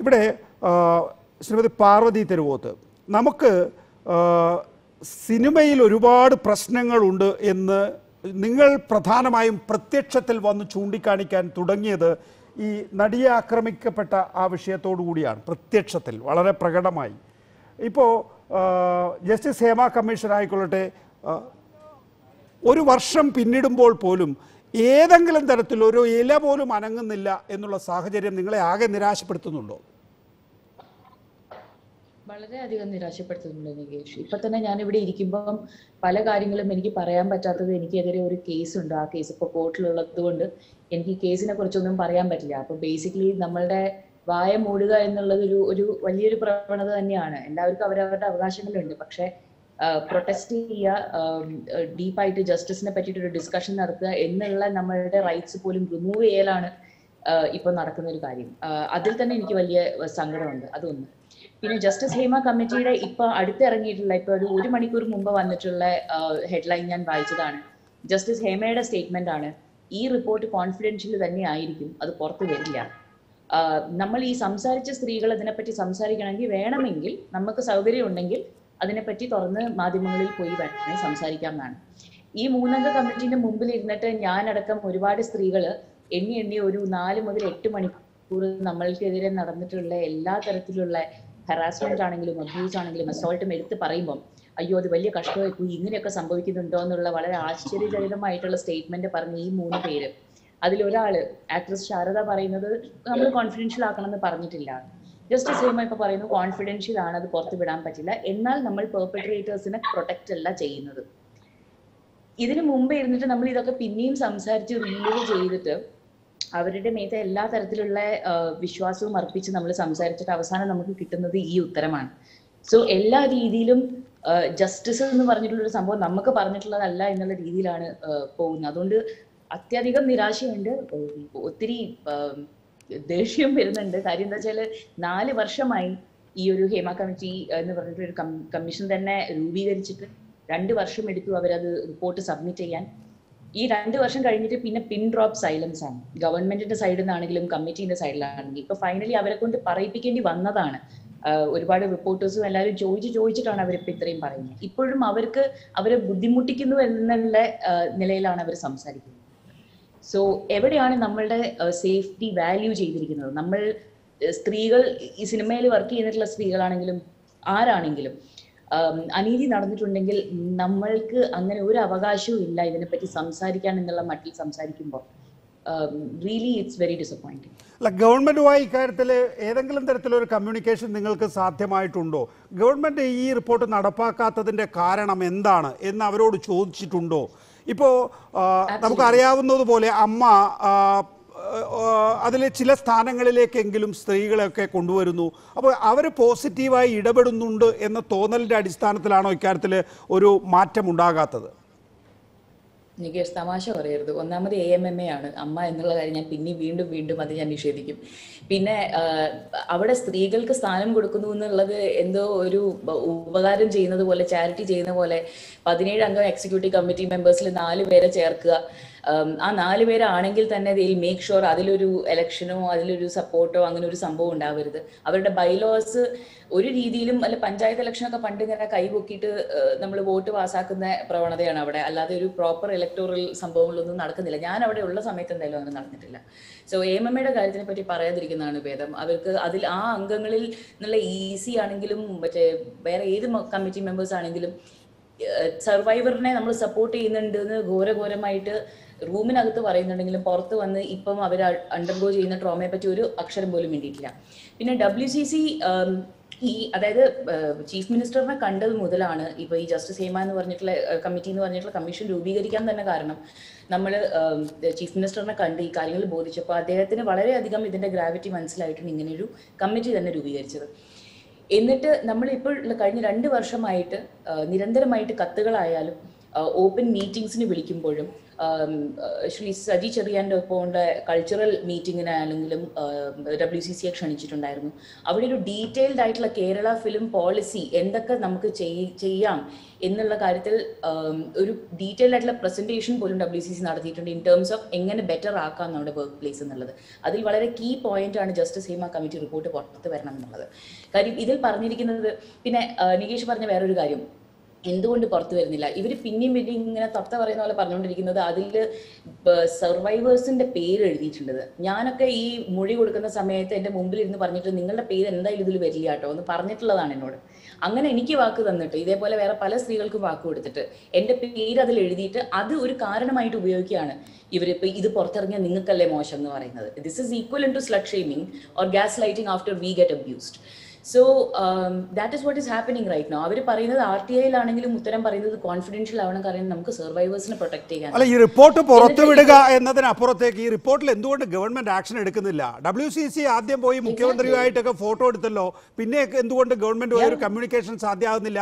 ഇവിടെ ആ, ശ്രീമതി പാർവതി തെരുവോത്ത് നമുക്ക് ആ, സിനിമയിൽ ഒരുപാട് പ്രശ്നങ്ങളുണ്ട് എന്ന് നിങ്ങൾ പ്രധാനമായും പ്രത്യക്ഷത്തിൽ വന്ന് ചൂണ്ടിക്കാണിക്കാൻ തുടങ്ങിയത് ഈ നടിയെ ആക്രമിക്കപ്പെട്ട ആ വിഷയത്തോടു കൂടിയാണ് പ്രത്യക്ഷത്തിൽ വളരെ പ്രകടമായി ഇപ്പോൾ ജസ്റ്റിസ് ഹേമ കമ്മീഷൻ ആയിക്കൊള്ളട്ടെ ആ, ഒരു വർഷം പിന്നിടുമ്പോൾ പോലും ഏതെങ്കിലും തരത്തിൽ ഒരു ഇല പോലും അനങ്ങുന്നില്ല എന്നുള്ള സാഹചര്യം നിങ്ങളെ ആകെ നിരാശപ്പെടുത്തുന്നുണ്ടോ വളരെയധികം നിരാശപ്പെടുത്തുന്നുണ്ട് നികേഷ് ഇപ്പൊ തന്നെ ഞാൻ ഇവിടെ ഇരിക്കുമ്പം പല കാര്യങ്ങളും എനിക്ക് പറയാൻ പറ്റാത്തത് എനിക്കെതിരെ ഒരു കേസ് ഉണ്ട് ആ കേസ് ഇപ്പൊ കോർട്ടിലുള്ളത് കൊണ്ട് എനിക്ക് ഈ കേസിനെ കുറിച്ചൊന്നും പറയാൻ പറ്റില്ല അപ്പൊ ബേസിക്കലി നമ്മളുടെ വായ മൂടുക എന്നുള്ളത് ഒരു ഒരു വലിയൊരു പ്രവണത തന്നെയാണ് എല്ലാവർക്കും അവരവരുടെ അവകാശങ്ങളുണ്ട് പക്ഷെ പ്രൊട്ടസ്റ്റ് ചെയ്യുക ഡീപ്പായിട്ട് ജസ്റ്റിസിനെ പറ്റിയിട്ട് ഒരു ഡിസ്കഷൻ നടത്തുക എന്നുള്ള നമ്മളുടെ റൈറ്റ്സ് പോലും റിമൂവ് ചെയ്യലാണ് ആഹ് ഇപ്പൊ നടക്കുന്ന ഒരു കാര്യം ആഹ് അതിൽ തന്നെ എനിക്ക് വലിയ സങ്കടമുണ്ട് അതൊന്ന് പിന്നെ ജസ്റ്റിസ് ഹേമ കമ്മിറ്റിയുടെ ഇപ്പൊ അടുത്തിറങ്ങിയിട്ടുള്ള ഇപ്പൊ ഒരു ഒരു മണിക്കൂർ മുമ്പ് വന്നിട്ടുള്ള ഹെഡ്ലൈൻ ഞാൻ വായിച്ചതാണ് ജസ്റ്റിസ് ഹേമയുടെ സ്റ്റേറ്റ്മെന്റ് ആണ് ഈ റിപ്പോർട്ട് കോൺഫിഡൻഷ്യൽ തന്നെ ആയിരിക്കും അത് പുറത്തു വരില്ല ആഹ് നമ്മൾ ഈ സംസാരിച്ച സ്ത്രീകൾ അതിനെപ്പറ്റി സംസാരിക്കണമെങ്കിൽ വേണമെങ്കിൽ നമുക്ക് സൗകര്യം ഉണ്ടെങ്കിൽ അതിനെപ്പറ്റി തുറന്ന് മാധ്യമങ്ങളിൽ പോയി വേണമെങ്കിൽ സംസാരിക്കാം എന്നാണ് ഈ മൂന്നംഗ കമ്മിറ്റിന്റെ മുമ്പിൽ ഇരുന്നിട്ട് ഞാനടക്കം ഒരുപാട് സ്ത്രീകള് എണ്ണി എണ്ണി ഒരു നാല് മുതൽ എട്ട് മണിക്കൂർ നമ്മൾക്കെതിരെ നടന്നിട്ടുള്ള എല്ലാ തരത്തിലുള്ള ഹറാസ്മെന്റ് ആണെങ്കിലും അബ്യൂസ് ആണെങ്കിലും അസോൾട്ടും എടുത്ത് പറയുമ്പം അയ്യോ അത് വലിയ കഷ്ടമായി പോയി ഇങ്ങനെയൊക്കെ സംഭവിക്കുന്നുണ്ടോ എന്നുള്ള വളരെ ആശ്ചര്യജനകമായിട്ടുള്ള സ്റ്റേറ്റ്മെന്റ് പറഞ്ഞ ഈ മൂന്ന് പേര് അതിലൊരാള് ആക്ട്രസ് ശാരദ പറയുന്നത് നമ്മൾ കോൺഫിഡൻഷ്യൽ ആക്കണം എന്ന് പറഞ്ഞിട്ടില്ല ജസ്റ്റിസ് ഹേമ ഇപ്പൊ പറയുന്നു കോൺഫിഡൻഷ്യൽ ആണ് അത് പുറത്തു വിടാൻ പറ്റില്ല എന്നാൽ നമ്മൾ പെർപ്പട്രേറ്റേഴ്സിനെ പ്രൊട്ടക്റ്റ് അല്ല ചെയ്യുന്നത് ഇതിനു മുമ്പ് ഇരുന്നിട്ട് നമ്മൾ ഇതൊക്കെ പിന്നെയും സംസാരിച്ച് റിലീവ് ചെയ്തിട്ട് അവരുടെ മേത്തെ എല്ലാ തരത്തിലുള്ള ആ, വിശ്വാസവും അർപ്പിച്ച് നമ്മൾ സംസാരിച്ചിട്ട് അവസാനം നമുക്ക് കിട്ടുന്നത് ഈ ഉത്തരമാണ് സോ എല്ലാ രീതിയിലും ജസ്റ്റിസ് എന്ന് പറഞ്ഞിട്ടുള്ള ഒരു സംഭവം നമുക്ക് പറഞ്ഞിട്ടുള്ളതല്ല എന്നുള്ള രീതിയിലാണ് ആ, പോകുന്നത് അതുകൊണ്ട് അത്യധികം നിരാശയുണ്ട് ഉം, ഒത്തിരി ആ, ദേഷ്യം വരുന്നുണ്ട് കാര്യം എന്താ വെച്ചാല് നാല് വർഷമായി ഈ ഒരു ഹേമ കമ്മിറ്റി എന്ന് പറഞ്ഞിട്ട് ഒരു കമ്മീഷൻ തന്നെ രൂപീകരിച്ചിട്ട് രണ്ട് വർഷം എടുത്തു അവരത് റിപ്പോർട്ട് സബ്മിറ്റ് ചെയ്യാൻ ഈ രണ്ട് വർഷം കഴിഞ്ഞിട്ട് പിന്നെ പിൻ ഡ്രോപ്പ് സൈലൻസ് ആണ് ഗവൺമെന്റിന്റെ സൈഡിൽ നിന്നാണെങ്കിലും കമ്മിറ്റിന്റെ സൈഡിലാണെങ്കിലും ഇപ്പൊ ഫൈനലി അവരെ കൊണ്ട് പറയിപ്പിക്കേണ്ടി വന്നതാണ് ആഹ് ഒരുപാട് റിപ്പോർട്ടേഴ്സും എല്ലാവരും ചോദിച്ച് ചോദിച്ചിട്ടാണ് അവരിപ്പോ ഇത്രയും പറയുന്നത് ഇപ്പോഴും അവർക്ക് അവരെ ബുദ്ധിമുട്ടിക്കുന്നു എന്നുള്ള ആഹ് നിലയിലാണ് അവർ സംസാരിക്കുന്നത് സോ എവിടെയാണ് നമ്മളുടെ സേഫ്റ്റി വാല്യൂ ചെയ്തിരിക്കുന്നത് നമ്മൾ ഏഹ് സ്ത്രീകൾ ഈ സിനിമയിൽ വർക്ക് ചെയ്തിട്ടുള്ള സ്ത്രീകളാണെങ്കിലും ആരാണെങ്കിലും ആം, അനീതി നടന്നിട്ടുണ്ടെങ്കിൽ നമ്മൾക്ക് അങ്ങനെ ഒരു അവകാശവും ഇല്ല ഇതിനെപ്പറ്റി സംസാരിക്കാൻ എന്നുള്ള മട്ടിൽ സംസാരിക്കുമ്പോൾ റിയലി ഇറ്റ്സ് വെരി ഡിസപ്പോയിന്റിങ് അല്ല ഗവൺമെൻറ്റുമായി ഇക്കാര്യത്തിൽ ഏതെങ്കിലും തരത്തിലൊരു കമ്മ്യൂണിക്കേഷൻ നിങ്ങൾക്ക് സാധ്യമായിട്ടുണ്ടോ ഗവൺമെൻറ് ഈ റിപ്പോർട്ട് നടപ്പാക്കാത്തതിൻ്റെ കാരണം എന്താണ് എന്ന് അവരോട് ചോദിച്ചിട്ടുണ്ടോ ഇപ്പോൾ നമുക്കറിയാവുന്നതുപോലെ അമ്മ ആ, അതിലെ ചില സ്ഥാനങ്ങളിലേക്കെങ്കിലും സ്ത്രീകളെയൊക്കെ കൊണ്ടുവരുന്നു അപ്പോൾ അവർ പോസിറ്റീവായി ഇടപെടുന്നുണ്ട് എന്ന തോന്നലിൻ്റെ അടിസ്ഥാനത്തിലാണോ ഇക്കാര്യത്തിൽ ഒരു മാറ്റം ഉണ്ടാകാത്തത് നികേഷ് തമാശ പറയരുത് ഒന്നാമത് എ എം എം എ ആണ് അമ്മ എന്നുള്ള കാര്യം ഞാൻ പിന്നെ വീണ്ടും വീണ്ടും അത് ഞാൻ നിഷേധിക്കും പിന്നെ ആ, അവിടെ സ്ത്രീകൾക്ക് സ്ഥാനം കൊടുക്കുന്നു എന്നുള്ളത് എന്തോ ഒരു ബ- ഉപകാരം ചെയ്യുന്നത് പോലെ ചാരിറ്റി ചെയ്യുന്ന പോലെ പതിനേഴ് അംഗം എക്സിക്യൂട്ടീവ് കമ്മിറ്റി മെമ്പേഴ്സിൽ നാല് പേരെ ചേർക്കുക ഉം, ആ നാല് പേരാണെങ്കിൽ തന്നെ ദിൽ മേക്ക് ഷുവർ അതിലൊരു ഇലക്ഷനോ അതിലൊരു സപ്പോർട്ടോ അങ്ങനെ ഒരു സംഭവം ഉണ്ടാവരുത് അവരുടെ ബൈലോസ് ഒരു രീതിയിലും അല്ല പഞ്ചായത്ത് ഇലക്ഷനൊക്കെ പണ്ട് ഇങ്ങനെ കൈപൊക്കിയിട്ട് നമ്മൾ വോട്ട് പാസ്സാക്കുന്ന പ്രവണതയാണ് അവിടെ അല്ലാതെ ഒരു പ്രോപ്പർ ഇലക്ടോറൽ സംഭവങ്ങളൊന്നും നടക്കുന്നില്ല ഞാൻ അവിടെ ഉള്ള സമയത്ത് എന്തായാലും അങ്ങനെ നടന്നിട്ടില്ല സോ എ എം എമ്മയുടെ കാര്യത്തിനെ പറ്റി പറയാതിരിക്കുന്നതാണ് ഭേദം അവർക്ക് അതിൽ ആ അംഗങ്ങളിൽ നിന്നുള്ള ഈസി ആണെങ്കിലും മറ്റേ വേറെ ഏത് കമ്മിറ്റി മെമ്പേഴ്സ് ആണെങ്കിലും സർവൈവറിനെ നമ്മൾ സപ്പോർട്ട് ചെയ്യുന്നുണ്ട് എന്ന് ഘോരഘോരമായിട്ട് റൂമിനകത്ത് പറയുന്നുണ്ടെങ്കിലും പുറത്ത് വന്ന് ഇപ്പം അവർ അണ്ടർഗോ ചെയ്യുന്ന ട്രോമയെ പറ്റി ഒരു അക്ഷരം പോലും വേണ്ടിയിട്ടില്ല പിന്നെ ഡബ്ല്യു സി സി ഈ അതായത് ചീഫ് മിനിസ്റ്ററിനെ കണ്ടത് മുതലാണ് ഇപ്പൊ ഈ ജസ്റ്റിസ് ഹേമ എന്ന് പറഞ്ഞിട്ടുള്ള കമ്മിറ്റി എന്ന് പറഞ്ഞിട്ടുള്ള കമ്മീഷൻ രൂപീകരിക്കാൻ തന്നെ കാരണം നമ്മൾ ചീഫ് മിനിസ്റ്ററിനെ കണ്ട് ഈ കാര്യങ്ങൾ ബോധിച്ചപ്പോൾ അദ്ദേഹത്തിന് വളരെയധികം ഇതിന്റെ ഗ്രാവിറ്റി മനസ്സിലായിട്ടാണ് ഇങ്ങനെയൊരു കമ്മിറ്റി തന്നെ രൂപീകരിച്ചത് എന്നിട്ട് നമ്മൾ ഇപ്പോൾ ഉള്ള കഴിഞ്ഞ രണ്ട് വർഷമായിട്ട് ആ, നിരന്തരമായിട്ട് കത്തുകളായാലും ഓപ്പൺ മീറ്റിംഗ്സിന് വിളിക്കുമ്പോഴും ആം, ഏഹ് ശ്രീ സജി ചെറിയാൻ്റെ ഒപ്പം കൾച്ചറൽ മീറ്റിങ്ങിനാണെങ്കിലും ഡബ്ല്യു സി സിയെ ക്ഷണിച്ചിട്ടുണ്ടായിരുന്നു അവിടെ ഒരു ഡീറ്റെയിൽഡ് ആയിട്ടുള്ള കേരള ഫിലിം പോളിസി എന്തൊക്കെ നമുക്ക് ചെയ്- ചെയ്യാം എന്നുള്ള കാര്യത്തിൽ ആം, ഒരു ഡീറ്റെയിൽഡ് ആയിട്ടുള്ള പ്രസന്റേഷൻ പോലും ഡബ്ല്യു സി സി നടത്തിയിട്ടുണ്ട് ഇൻ ടേംസ് ഓഫ് എങ്ങനെ ബെറ്റർ ആക്കാം നമ്മുടെ വർക്ക് പ്ലേസ് എന്നുള്ളത് അതിൽ വളരെ കീ പോയിന്റ് ആണ് ജസ്റ്റിസ് ഹേമ കമ്മിറ്റി റിപ്പോർട്ട് പുറത്ത് വരണം എന്നുള്ളത് കാര്യം ഇതിൽ പറഞ്ഞിരിക്കുന്നത് പിന്നെ ആ, നികേഷ് പറഞ്ഞ വേറൊരു കാര്യം എന്തുകൊണ്ട് പുറത്തു വരുന്നില്ല ഇവർ പിന്നെയും പിന്നെയും ഇങ്ങനെ തത്ത പറയുന്ന പോലെ പറഞ്ഞുകൊണ്ടിരിക്കുന്നത് അതിൽ സർവൈവേഴ്സിന്റെ പേര് എഴുതിയിട്ടുണ്ട് ഞാനൊക്കെ ഈ മൊഴി കൊടുക്കുന്ന സമയത്ത് എൻ്റെ മുമ്പിൽ ഇരുന്ന് പറഞ്ഞിട്ട് നിങ്ങളുടെ പേര് എന്തായാലും ഇതിൽ വരില്ല കേട്ടോ എന്ന് പറഞ്ഞിട്ടുള്ളതാണ് എന്നോട് അങ്ങനെ എനിക്ക് വാക്ക് തന്നിട്ട് ഇതേപോലെ വേറെ പല സ്ത്രീകൾക്കും വാക്ക് കൊടുത്തിട്ട് എൻ്റെ പേര് അതിൽ എഴുതിയിട്ട് അത് ഒരു കാരണമായിട്ട് ഉപയോഗിക്കുകയാണ് ഇവരിപ്പോ ഇത് പുറത്തിറങ്ങിയാൽ നിങ്ങൾക്കല്ലേ മോശം എന്ന് പറയുന്നത് this is equal to slut shaming or gaslighting after we get abused so that is what is happening right no അവർ പറയുന്നത് ആർ ടി ഐയിലാണെങ്കിലും ഉത്തരം പറയുന്നത് കോൺഫിഡൻഷ്യൽ ആവണം കാരണം നമുക്ക് സർവൈവേഴ്സിനെ പ്രൊട്ടക്ട് ചെയ്യാൻ അല്ല ഈ റിപ്പോർട്ട് പുറത്തുവിടുക എന്നതിനപ്പുറത്തേക്ക് ഈ റിപ്പോർട്ടിൽ എന്തുകൊണ്ട് ഗവൺമെന്റ് ആക്ഷൻ എടുക്കുന്നില്ല ഡബ്ല്യു സി സി ആദ്യം പോയി മുഖ്യമന്ത്രിയുമായിട്ടൊക്കെ ഫോട്ടോ എടുത്തല്ലോ പിന്നെ എന്തുകൊണ്ട് ഗവൺമെന്റുമായി ഒരു കമ്മ്യൂണിക്കേഷൻ സാധ്യമാകുന്നില്ല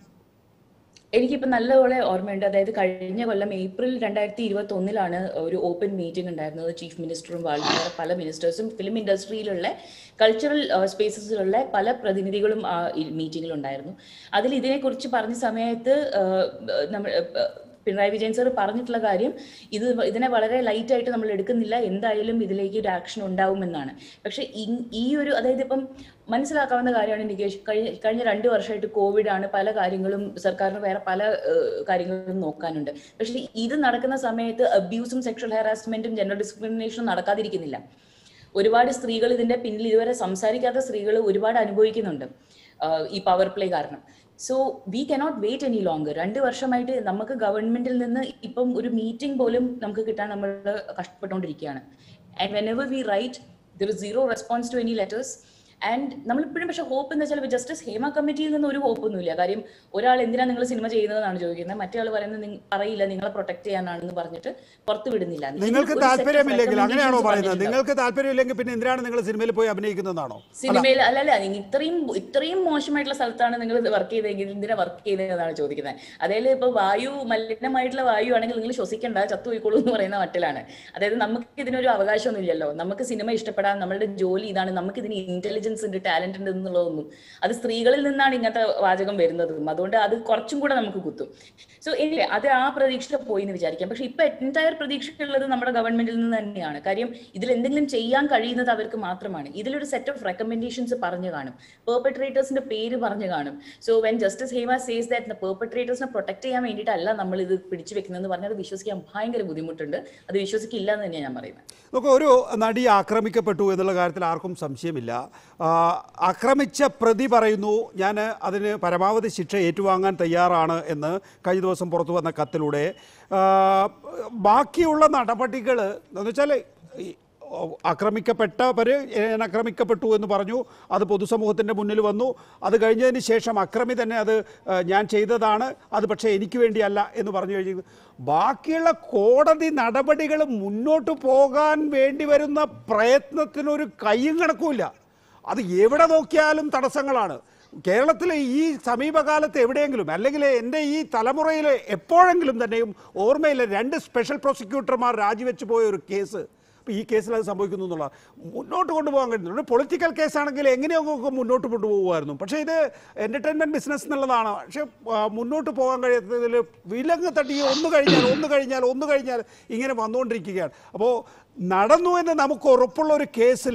എനിക്കിപ്പോ നല്ലപോലെ ഓർമ്മയുണ്ട് അതായത് കഴിഞ്ഞ കൊല്ലം ഏപ്രിൽ രണ്ടായിരത്തി ഇരുപത്തി ഒന്നിലാണ് ഒരു ഓപ്പൺ മീറ്റിംഗ് ഉണ്ടായിരുന്നത് ചീഫ് മിനിസ്റ്ററും വളരെ പല മിനിസ്റ്റേഴ്സും ഫിലിം ഇൻഡസ്ട്രിയിലുള്ള കൾച്ചറൽ സ്പേസസിലുള്ള പല പ്രതിനിധികളും ആ മീറ്റിംഗിൽ ഉണ്ടായിരുന്നു അതിൽ ഇതിനെക്കുറിച്ച് പറഞ്ഞ സമയത്ത് ആ, നമ്മൾ ആ, പിണറായി വിജയൻ സാർ പറഞ്ഞിട്ടുള്ള കാര്യം ഇത് ഇതിനെ വളരെ ലൈറ്റ് ആയിട്ട് നമ്മൾ എടുക്കുന്നില്ല എന്തായാലും ഇതിലേക്ക് ഒരു ആക്ഷൻ ഉണ്ടാവുമെന്നാണ് പക്ഷെ ഇ- ഈ ഒരു അതായത് ഇപ്പം മനസ്സിലാക്കാവുന്ന കാര്യമാണ് നികേഷ് കഴിഞ്ഞ കഴിഞ്ഞ രണ്ട് വർഷമായിട്ട് കോവിഡ് ആണ് പല കാര്യങ്ങളും സർക്കാരിന് വേറെ പല ഏഹ്, കാര്യങ്ങളും നോക്കാനുണ്ട് പക്ഷെ ഇത് നടക്കുന്ന സമയത്ത് അബ്യൂസും സെക്ഷൽ ഹാരാസ്മെന്റും ജെൻഡർ ഡിസ്ക്രിമിനേഷനും നടക്കാതിരിക്കുന്നില്ല ഒരുപാട് സ്ത്രീകൾ ഇതിന്റെ പിന്നിൽ ഇതുവരെ സംസാരിക്കാത്ത സ്ത്രീകൾ ഒരുപാട് അനുഭവിക്കുന്നുണ്ട് ആഹ് ഈ പവർ പ്ലേ കാരണം so we cannot wait any longer രണ്ട് വർഷമായിട്ട് നമുക്ക് ഗവൺമെന്റിൽ നിന്ന് ഇപ്പം ഒരു മീറ്റിംഗ് പോലും നമുക്ക് കിട്ടാൻ നമ്മൾ കഷ്ടപ്പെട്ടുകൊണ്ടിരിക്കുകയാണ് and whenever we write there is zero response to any letters and നമ്മളിപ്പോഴും പക്ഷെ ഹോപ്പ് എന്ന് വെച്ചാൽ ജസ്റ്റിസ് ഹേമ കമ്മിറ്റിയിൽ നിന്ന് ഒരു hope ഒന്നുമില്ല കാര്യം ഒരാൾ എന്തിനാ നിങ്ങൾ സിനിമ ചെയ്യുന്നതെന്നാണ് ചോദിക്കുന്നത് മറ്റേ ആൾ പറയുന്നത് നിങ്ങ- പറയില്ല നിങ്ങളെ പ്രൊട്ടക്ട് ചെയ്യാനാണെന്ന് പറഞ്ഞിട്ട് പുറത്തു വിടുന്നില്ല നിങ്ങൾക്ക് ഒരു set of താല്പര്യമില്ലെങ്കിൽ അങ്ങനെയാണോ recommendations പറയുന്നത് പറഞ്ഞിട്ടുണ്ടാവും. നിങ്ങൾക്ക് താല്പര്യമില്ലെങ്കിൽ പിന്നെ എന്തിനാണ് നിങ്ങൾ സിനിമയിൽ പോയി അഭിനയിക്കുന്നതാണോ സിനിമയിൽ അല്ലല്ല നിങ്ങൾ ഇത്രയും ഇത്രയും മോശമായിട്ടുള്ള സ്ഥലത്താണ് നിങ്ങൾ വർക്ക് ചെയ്തെങ്കിൽ എന്തിനാ വർക്ക് ചെയ്തതെന്നാണ് ചോദിക്കുന്നത് അതായത് ഇപ്പൊ വായു മലിനമായിട്ടുള്ള വായു ആണെങ്കിൽ നിങ്ങൾ ശ്വസിക്കണ്ട ചത്തുപോയിക്കോളൂ എന്ന് പറയുന്ന മട്ടിലാണ് അതായത് നമുക്ക് ഇതിനൊരു അവകാശമൊന്നും ഇല്ലല്ലോ നമുക്ക് സിനിമ ഇഷ്ടപ്പെടാൻ നമ്മളുടെ ജോലി ഇതാണ് നമുക്ക് ഇതിന് ഇന്റലിജൻസ് ഉണ്ട് ടാലന്റ് ഉണ്ട് എന്നുള്ളതൊന്നും അത് സ്ത്രീകളിൽ നിന്നാണ് ഇങ്ങനത്തെ വാചകം വരുന്നതും അതുകൊണ്ട് അത് കുറച്ചും കൂടെ നമുക്ക് കുത്തും സോ ഇല്ലേ അത് ആ പ്രതീക്ഷ പോയി എന്ന് വിചാരിക്കാം പക്ഷെ ഇപ്പൊ എൻറ്റയർ പ്രതീക്ഷ ഉള്ളത് നമ്മുടെ ഗവൺമെന്റിൽ നിന്ന് തന്നെയാണ് കാര്യം ഇതിൽ എന്തെങ്കിലും ചെയ്യാൻ കഴിയുന്നത് അവർക്ക് മാത്രമാണ് ഇതിലൊരു സെറ്റ് ഓഫ് റെക്കമെൻഡേഷൻസ് പറഞ്ഞു കാണും പെർപെട്രേറ്റേഴ്സിന്റെ പേര് പറഞ്ഞു കാണും so when justice Hema says that പെർപെട്രേറ്റേഴ്സിനെ പ്രൊട്ടക്ട് ചെയ്യാൻ വേണ്ടിയിട്ടല്ല നമ്മൾ ഇത് പിടിച്ചു വെക്കുന്നതെന്ന് പറഞ്ഞാൽ അത് വിശ്വസിക്കാൻ ഭയങ്കര ബുദ്ധിമുട്ടുണ്ട് അത് വിശ്വസിക്കില്ല എന്ന് തന്നെയാണ് ഞാൻ പറയുന്നത് നമുക്ക് ഒരു നടി ആക്രമിക്കപ്പെട്ടു എന്നുള്ള കാര്യത്തിൽ ആർക്കും സംശയമില്ല ആ, ആക്രമിച്ച പ്രതി പറയുന്നു ഞാൻ അതിന് പരമാവധി ശിക്ഷ ഏറ്റുവാങ്ങാൻ തയ്യാറാണ് എന്ന് കഴിഞ്ഞ ദിവസം പുറത്തു വന്ന കത്തിലൂടെ ആ, ബാക്കിയുള്ള നടപടികൾ എന്ന് വെച്ചാൽ ഈ ആക്രമിക്കപ്പെട്ടവർ ഞാൻ ആക്രമിക്കപ്പെട്ടു എന്ന് പറഞ്ഞു അത് പൊതുസമൂഹത്തിൻ്റെ മുന്നിൽ വന്നു അത് കഴിഞ്ഞതിന് ശേഷം അക്രമി തന്നെ അത് ആ, ഞാൻ ചെയ്തതാണ് അത് പക്ഷേ എനിക്ക് വേണ്ടിയല്ല എന്ന് പറഞ്ഞു കഴിഞ്ഞു ബാക്കിയുള്ള കോടതി നടപടികൾ മുന്നോട്ട് പോകാൻ വേണ്ടി വരുന്ന പ്രയത്നത്തിനൊരു കയ്യും കണക്കുമില്ല അത് എവിടെ നോക്കിയാലും തടസ്സങ്ങളാണ് കേരളത്തിലെ ഈ സമീപകാലത്ത് എവിടെയെങ്കിലും അല്ലെങ്കിൽ എൻ്റെ ഈ തലമുറയിൽ എപ്പോഴെങ്കിലും തന്നെയും ഓർമ്മയില്ല രണ്ട് സ്പെഷ്യൽ പ്രോസിക്യൂട്ടർമാർ രാജിവെച്ച് പോയ ഒരു കേസ് അപ്പോൾ ഈ കേസിൽ അത് സംഭവിക്കുന്നു എന്നുള്ള മുന്നോട്ട് കൊണ്ടുപോകാൻ കഴിയുന്നുണ്ട് പൊളിറ്റിക്കൽ കേസാണെങ്കിൽ എങ്ങനെയൊക്കെ മുന്നോട്ട് കൊണ്ടുപോകുമായിരുന്നു പക്ഷേ ഇത് എൻ്റർടൈൻമെൻറ്റ് ബിസിനസ് എന്നുള്ളതാണ് പക്ഷേ ആ, മുന്നോട്ട് പോകാൻ കഴിയാത്തതിൽ വിലങ്ങ് തട്ടി ഒന്ന് കഴിഞ്ഞാൽ ഒന്ന് കഴിഞ്ഞാൽ ഒന്ന് കഴിഞ്ഞാൽ ഇങ്ങനെ വന്നുകൊണ്ടിരിക്കുകയാണ് അപ്പോൾ നടന്നു എന്ന് നമുക്ക് ഉറപ്പുള്ള ഒരു കേസിൽ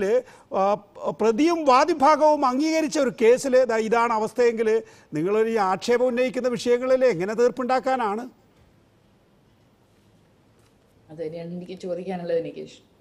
പ്രതിയും വാദിഭാഗവും അംഗീകരിച്ച ഒരു കേസിൽ ദാ ഇതാണ് അവസ്ഥയെങ്കിൽ നിങ്ങളൊരു ഈ ആക്ഷേപം ഉന്നയിക്കുന്ന വിഷയങ്ങളിൽ എങ്ങനെ തീർപ്പുണ്ടാക്കാനാണ് അത് തന്നെയാണ് എനിക്ക് ചോദിക്കാനുള്ളത് നികേഷ്